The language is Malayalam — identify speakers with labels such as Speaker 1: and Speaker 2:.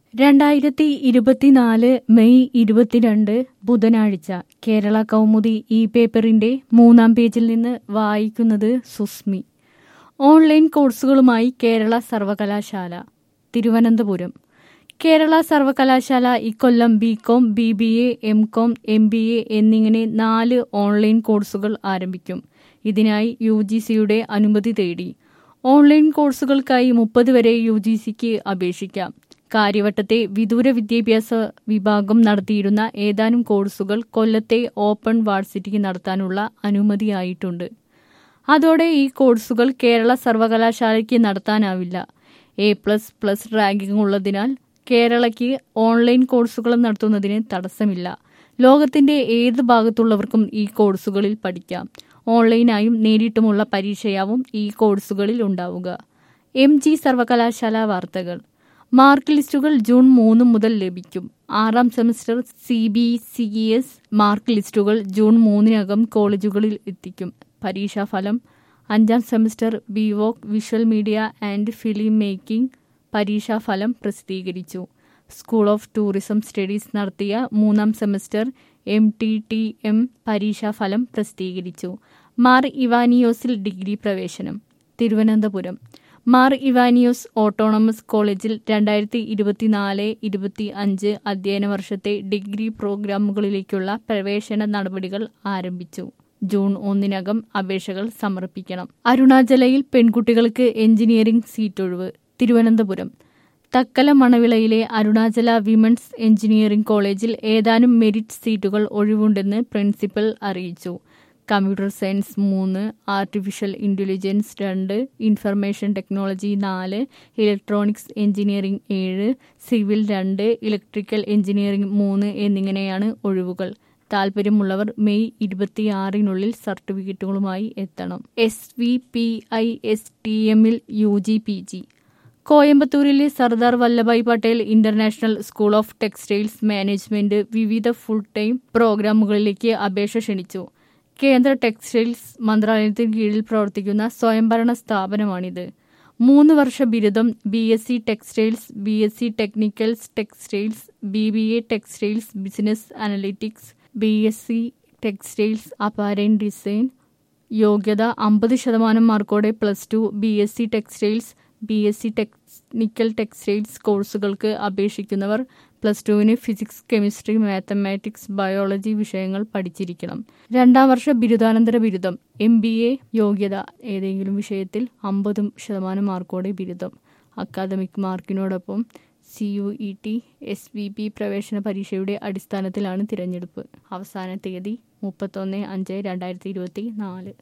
Speaker 1: രണ്ടായിരത്തി ഇരുപത്തിനാല് മെയ് ഇരുപത്തിരണ്ട് ബുധനാഴ്ച കേരള കൗമുദി ഈ പേപ്പറിന്റെ മൂന്നാം പേജിൽ നിന്ന് വായിക്കുന്നത് സുസ്മി ഓൺലൈൻ കോഴ്സുകളുമായി കേരള സർവകലാശാല തിരുവനന്തപുരം കേരള സർവകലാശാല ഇക്കൊല്ലം B Com B B A M Com M B A എന്നിങ്ങനെ നാല് ഓൺലൈൻ കോഴ്സുകൾ ആരംഭിക്കും ഇതിനായി യു ജി സിയുടെ അനുമതി തേടി ഓൺലൈൻ കോഴ്സുകൾക്കായി മുപ്പത് വരെ യു ജി സിക്ക് അപേക്ഷിക്കാം കാര്യവട്ടത്തെ വിദൂര വിദ്യാഭ്യാസ വിഭാഗം നടത്തിയിരുന്ന ഏതാനും കോഴ്സുകൾ കൊല്ലത്തെ ഓപ്പൺ വാഴ്സിറ്റിക്ക് നടത്താനുള്ള അനുമതിയായിട്ടുണ്ട് അതോടെ ഈ കോഴ്സുകൾ കേരള സർവകലാശാലയ്ക്ക് നടത്താനാവില്ല എ പ്ലസ് പ്ലസ് റാങ്കിംഗ് ഉള്ളതിനാൽ കേരളയ്ക്ക് ഓൺലൈൻ കോഴ്സുകൾ നടത്തുന്നതിന് തടസ്സമില്ല ലോകത്തിന്റെ ഏത് ഭാഗത്തുള്ളവർക്കും ഈ കോഴ്സുകളിൽ പഠിക്കാം ഓൺലൈനായും നേരിട്ടുമുള്ള പരീക്ഷയാവും ഈ കോഴ്സുകളിൽ ഉണ്ടാവുക എം ജി സർവകലാശാല വാർത്തകൾ മാർക്ക് ലിസ്റ്റുകൾ ജൂൺ മൂന്ന് മുതൽ ലഭിക്കും ആറാം semester C B C S mark ലിസ്റ്റുകൾ ജൂൺ മൂന്നിനകം കോളേജുകളിൽ എത്തിക്കും പരീക്ഷാഫലം അഞ്ചാം semester B voc visual media and film making പരീക്ഷാഫലം പ്രസിദ്ധീകരിച്ചു സ്കൂൾ ഓഫ് ടൂറിസം സ്റ്റഡീസ് നടത്തിയ മൂന്നാം semester M T T M പരീക്ഷാഫലം പ്രസിദ്ധീകരിച്ചു മാർ ഇവാനിയോസിൽ ഡിഗ്രി പ്രവേശനം തിരുവനന്തപുരം മാർ ഇവാനിയോസ് ഓട്ടോണമസ് കോളേജിൽ രണ്ടായിരത്തി ഇരുപത്തിനാല് ഇരുപത്തി അഞ്ച് അധ്യയന വർഷത്തെ ഡിഗ്രി പ്രോഗ്രാമുകളിലേക്കുള്ള പ്രവേശന നടപടികൾ ആരംഭിച്ചു ജൂൺ ഒന്നിനകം അപേക്ഷകൾ സമർപ്പിക്കണം അരുണാചലയിൽ പെൺകുട്ടികൾക്ക് എഞ്ചിനീയറിംഗ് സീറ്റൊഴിവ് തിരുവനന്തപുരം തക്കല മണവിളയിലെ അരുണാചല വിമൻസ് എഞ്ചിനീയറിംഗ് കോളേജിൽ ഏതാനും മെരിറ്റ് സീറ്റുകൾ ഒഴിവുണ്ടെന്ന് പ്രിൻസിപ്പൽ അറിയിച്ചു കമ്പ്യൂട്ടർ സയൻസ് മൂന്ന് ആർട്ടിഫിഷ്യൽ ഇൻ്റലിജൻസ് രണ്ട് ഇൻഫർമേഷൻ ടെക്നോളജി നാല് ഇലക്ട്രോണിക്സ് എഞ്ചിനീയറിംഗ് ഏഴ് സിവിൽ രണ്ട് ഇലക്ട്രിക്കൽ എഞ്ചിനീയറിംഗ് മൂന്ന് എന്നിങ്ങനെയാണ് ഒഴിവുകൾ താൽപ്പര്യമുള്ളവർ മെയ് ഇരുപത്തിയാറിനുള്ളിൽ സർട്ടിഫിക്കറ്റുകളുമായി എത്തണം S V P I S T എമ്മിൽ യു ജി പി ജി കോയമ്പത്തൂരിലെ Sardar Vallabhbhai Patel international school of textiles management വിവിധ ഫുൾ ടൈം പ്രോഗ്രാമുകളിലേക്ക് അപേക്ഷ ക്ഷണിച്ചു കേന്ദ്ര ടെക്സ്റ്റൈൽസ് മന്ത്രാലയത്തിന് കീഴിൽ പ്രവർത്തിക്കുന്ന സ്വയംഭരണ സ്ഥാപനമാണിത് മൂന്ന് വർഷ ബിരുദം B S C textiles B S C technicals textiles B B A textiles business analytics B S C textiles apparel design യോഗ്യത അമ്പത് ശതമാനം മാർക്കോടെ plus two B S C textiles B S C technical textiles കോഴ്സുകൾക്ക് അപേക്ഷിക്കുന്നവർ പ്ലസ് ടുവിന് ഫിസിക്സ് കെമിസ്ട്രി മാത്തമാറ്റിക്സ് ബയോളജി വിഷയങ്ങൾ പഠിച്ചിരിക്കണം രണ്ടാം വർഷ ബിരുദാനന്തര ബിരുദം എം ബി എ യോഗ്യത ഏതെങ്കിലും വിഷയത്തിൽ അമ്പത് ശതമാനം മാർക്കോടെ ബിരുദം അക്കാദമിക് മാർക്കിനോടൊപ്പം C U E T S V P പ്രവേശന പരീക്ഷയുടെ അടിസ്ഥാനത്തിലാണ് തിരഞ്ഞെടുപ്പ് അവസാന തീയതി മുപ്പത്തൊന്ന് അഞ്ച് രണ്ടായിരത്തി ഇരുപത്തി നാല്